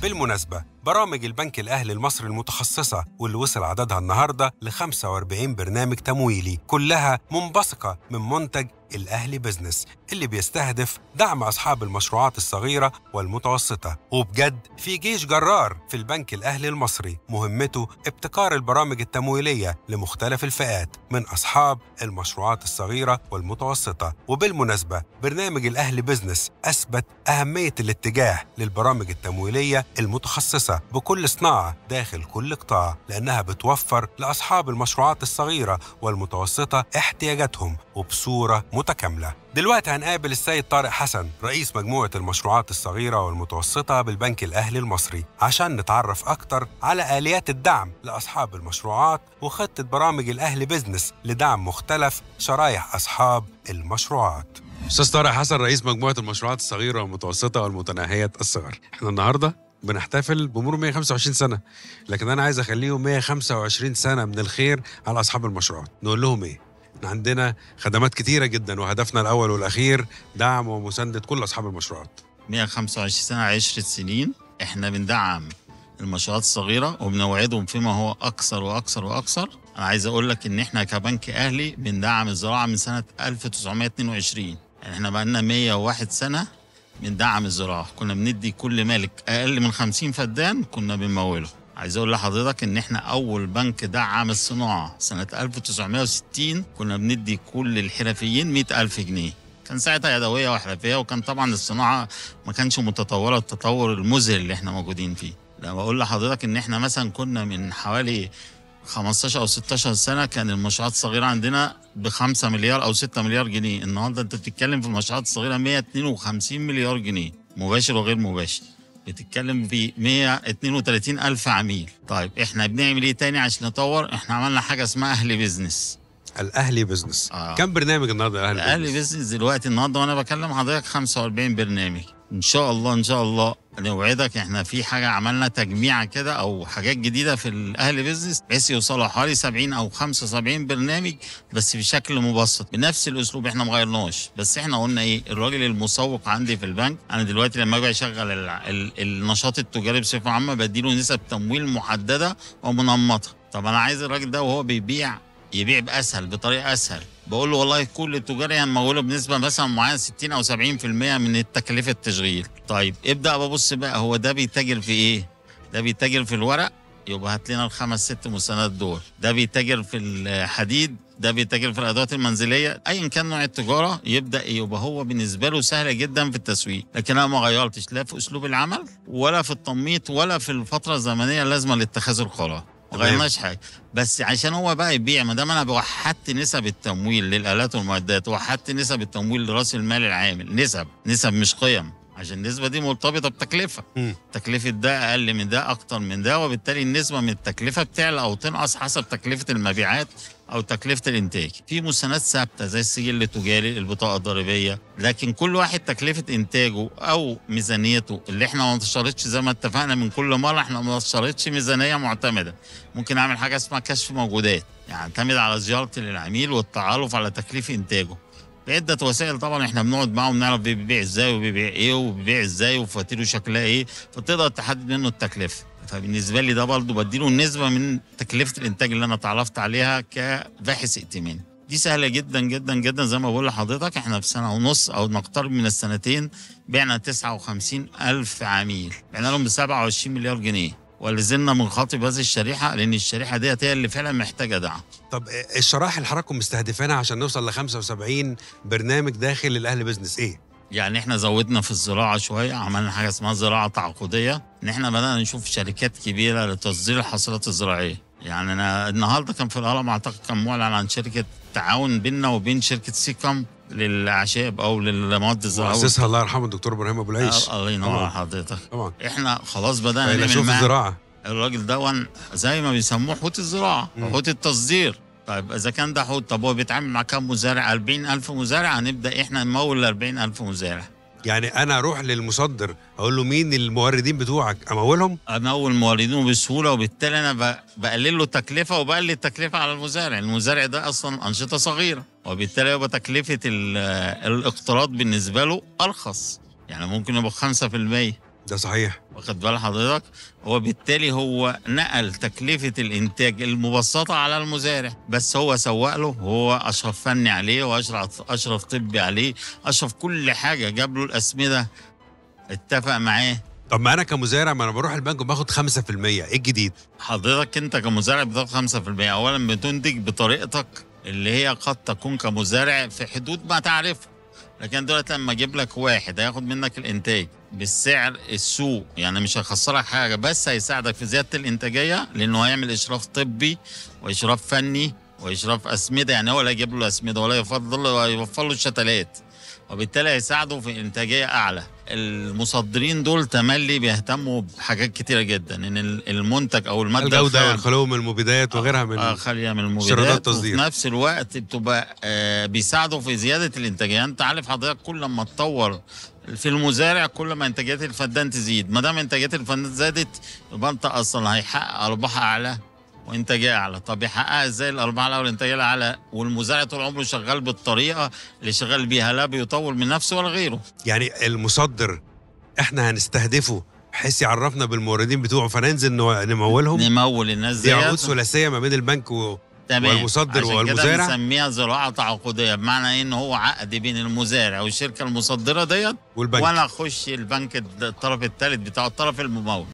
بالمناسبة برامج البنك الأهلي المصري المتخصصة واللي وصل عددها النهاردة ل 45 برنامج تمويلي كلها منبثقة من منتج الأهلي بزنس اللي بيستهدف دعم أصحاب المشروعات الصغيرة والمتوسطة وبجد في جيش جرار في البنك الأهلي المصري مهمته ابتكار البرامج التمويلية لمختلف الفئات من أصحاب المشروعات الصغيرة والمتوسطة وبالمناسبة برنامج الأهلي بزنس أثبت أهمية الاتجاه للبرامج التمويلية المتخصصة بكل صناعة داخل كل قطاع لأنها بتوفر لأصحاب المشروعات الصغيرة والمتوسطة احتياجاتهم وبصورة متكاملة دلوقتي هنقابل السيد طارق حسن رئيس مجموعة المشروعات الصغيرة والمتوسطة بالبنك الأهلي المصري عشان نتعرف أكتر على آليات الدعم لأصحاب المشروعات وخطة برامج الأهلي بزنس لدعم مختلف شرايح أصحاب المشروعات أستاذ طارق حسن رئيس مجموعة المشروعات الصغيرة والمتوسطة والمتناهية الصغر احنا النهاردة بنحتفل بمرور 125 سنة لكن أنا عايز أخليهم 125 سنة من الخير على أصحاب المشروعات نقول لهم إيه؟ احنا عندنا خدمات كتيرة جدا وهدفنا الأول والأخير دعم ومساندة كل أصحاب المشروعات 125 سنة 10 سنين احنا بندعم المشروعات الصغيرة وبنوعدهم فيما هو أكثر وأكثر وأكثر أنا عايز أقول لك إن احنا كبنك أهلي بندعم الزراعة من سنة 1922 يعني احنا بقالنا 101 سنة بندعم الزراعة كنا بندي كل مالك أقل من 50 فدان كنا بنموله عايز اقول لحضرتك ان احنا اول بنك دعم الصناعه سنه 1960 كنا بندي كل الحرفيين 100000 جنيه كان ساعتها يدويه وحرفيه وكان طبعا الصناعه ما كانش متطوره التطور المذهل اللي احنا موجودين فيه لما اقول لحضرتك ان احنا مثلا كنا من حوالي 15 او 16 سنه كان المشروعات الصغيره عندنا ب 5 مليار او 6 مليار جنيه النهارده انت بتتكلم في المشروعات الصغيره 152 مليار جنيه مباشر وغير مباشر بتتكلم في 132 ألف عميل طيب احنا بنعمل ايه تاني عشان نطور احنا عملنا حاجة اسمها أهلي بيزنس الأهلي بزنس آه. كم برنامج النهاردة الأهلي, الأهلي بيزنس دلوقتي النهارده وأنا بكلم حضرتك 45 برنامج إن شاء الله إن شاء الله نوعدك احنا في حاجة عملنا تجميعة كده أو حاجات جديدة في الأهلي بيزنس بحيث يوصلوا حوالي 70 أو 75 برنامج بس بشكل مبسط بنفس الأسلوب احنا ما غيرناش بس احنا قلنا إيه الراجل المسوق عندي في البنك أنا دلوقتي لما أجي أشغل ال- ال- النشاط التجاري بصفة عامة بديله نسب تمويل محددة ومنمطة طب أنا عايز الراجل ده وهو بيبيع يبيع باسهل بطريقه اسهل بقول له والله كل التجاري هنموله بنسبه مثلا معينه 60 او 70% من تكلفه التشغيل طيب ابدا ببص بقى هو ده بيتاجر في ايه ده بيتاجر في الورق يبقى هات لنا الخمس ست مستندات دول ده بيتاجر في الحديد ده بيتاجر في الادوات المنزليه ايا كان نوع التجاره يبدا يبقى هو بالنسبه له سهله جدا في التسويق لكن انا ما غيرتش لا في اسلوب العمل ولا في التنميط ولا في الفتره الزمنيه اللازمه لاتخاذ القرار ما تمام. غيرناش حاجه بس عشان هو بقى يبيع ما دام انا وحدت نسب التمويل للالات والمعدات وحدت نسب التمويل لراس المال العامل نسب نسب مش قيم عشان النسبه دي مرتبطه بتكلفه مم. تكلفه ده اقل من ده اكتر من ده وبالتالي النسبه من التكلفه بتعلى او تنقص حسب تكلفه المبيعات او تكلفه الانتاج في مساندات ثابته زي السجل التجاري البطاقه الضريبيه لكن كل واحد تكلفه انتاجه او ميزانيته اللي احنا ما نشترطش زي ما اتفقنا من كل مره احنا ما نشترطش ميزانيه معتمده ممكن اعمل حاجه اسمها كشف موجودات يعني اعتمد على زيارتي للعميل والتعرف على تكليف انتاجه بعدة وسائل طبعا احنا بنقعد معاهم نعرف بيبيع ازاي وبيبيع ايه وبيبيع ازاي وفواتيره شكلها ايه فتقدر تحدد منه التكلفه فبالنسبه لي ده برضه بديله نسبه من تكلفه الانتاج اللي انا اتعرفت عليها كباحث ائتماني دي سهله جدا جدا جدا زي ما بقول لحضرتك احنا في سنه ونص او نقترب من السنتين بعنا 59 الف عميل بعنا لهم ب 27 مليار جنيه ولازلنا بنخاطب هذه الشريحه لان الشريحه ديت هي اللي فعلا محتاجه دعم طب الشرائح اللي حضراتكم مستهدفينها عشان نوصل ل 75 برنامج داخل الاهلي بزنس ايه؟ يعني احنا زودنا في الزراعه شويه عملنا حاجه اسمها زراعه تعاقديه ان احنا بدانا نشوف شركات كبيره لتصدير الحاصلات الزراعيه يعني انا النهارده كان في الهرم اعتقد كان معلن عن شركه تعاون بيننا وبين شركه سيكم للاعشاب او للمواد الزراعيه مؤسسها الله يرحمه الدكتور ابراهيم ابو العيش آه، الله ينور طبعاً. على حضرتك طبعا احنا خلاص بدانا نعمل فيلسوف معاه- الزراعه الراجل ده زي ما بيسموه حوت الزراعه مم. حوت التصدير طيب اذا كان ده حوت طب هو بيتعامل مع كام مزارع 40000 مزارع هنبدا احنا نمول ال 40000 مزارع يعني انا اروح للمصدر اقول له مين الموردين بتوعك امولهم امول موردينه بسهوله وبالتالي انا ب- بقلل له التكلفه وبقلل التكلفه على المزارع، المزارع ده اصلا انشطه صغيره وبالتالي يبقى تكلفه ال- الاقتراض بالنسبه له ارخص يعني ممكن يبقى 5% ده صحيح واخد بال حضرتك وبالتالي هو نقل تكلفة الإنتاج المبسطة على المزارع بس هو سوق له هو أشرف فني عليه وأشرف أشرف طبي عليه أشرف كل حاجة جاب له الأسمدة اتفق معاه طب ما انا كمزارع ما انا بروح البنك وباخد 5% ايه الجديد حضرتك انت كمزارع بتاخد 5% اولا بتنتج بطريقتك اللي هي قد تكون كمزارع في حدود ما تعرفه لكن دلوقتي لما اجيب لك واحد هياخد منك الانتاج بالسعر السوق يعني مش هيخسرك حاجه بس هيساعدك في زياده الانتاجيه لانه هيعمل اشراف طبي واشراف فني واشراف اسمده يعني هو اللي هيجيب له الاسمده ولا يفضل يوفر له الشتلات وبالتالي هيساعده في انتاجيه اعلى المصدرين دول تملي بيهتموا بحاجات كتيره جدا ان المنتج او الماده الجوده الخام والخلو من المبيدات وغيرها من آه خاليه من شركات المبيدات التصدير. وفي نفس الوقت بتبقى آه بيساعدوا في زياده الانتاجيه يعني انت عارف حضرتك كل ما تطور في المزارع كل ما انتاجيه الفدان تزيد ما دام انتاجيه الفدان زادت يبقى انت اصلا هيحقق ارباح اعلى وانتاجيه اعلى طب يحققها ازاي الارباح الاعلى والانتاجيه الاعلى والمزارع طول عمره شغال بالطريقه اللي شغال بيها لا بيطور من نفسه ولا غيره يعني المصدر احنا هنستهدفه بحيث يعرفنا بالموردين بتوعه فننزل نو- نمولهم نمول الناس دي عقود ديت ثلاثيه ما بين البنك و... تمام والمصدر عشان والمزارع؟ كده بنسميها زراعه تعاقديه بمعنى ايه ان هو عقد بين المزارع والشركه المصدره ديت والبنك وانا اخش البنك الطرف الثالث بتاع الطرف الممول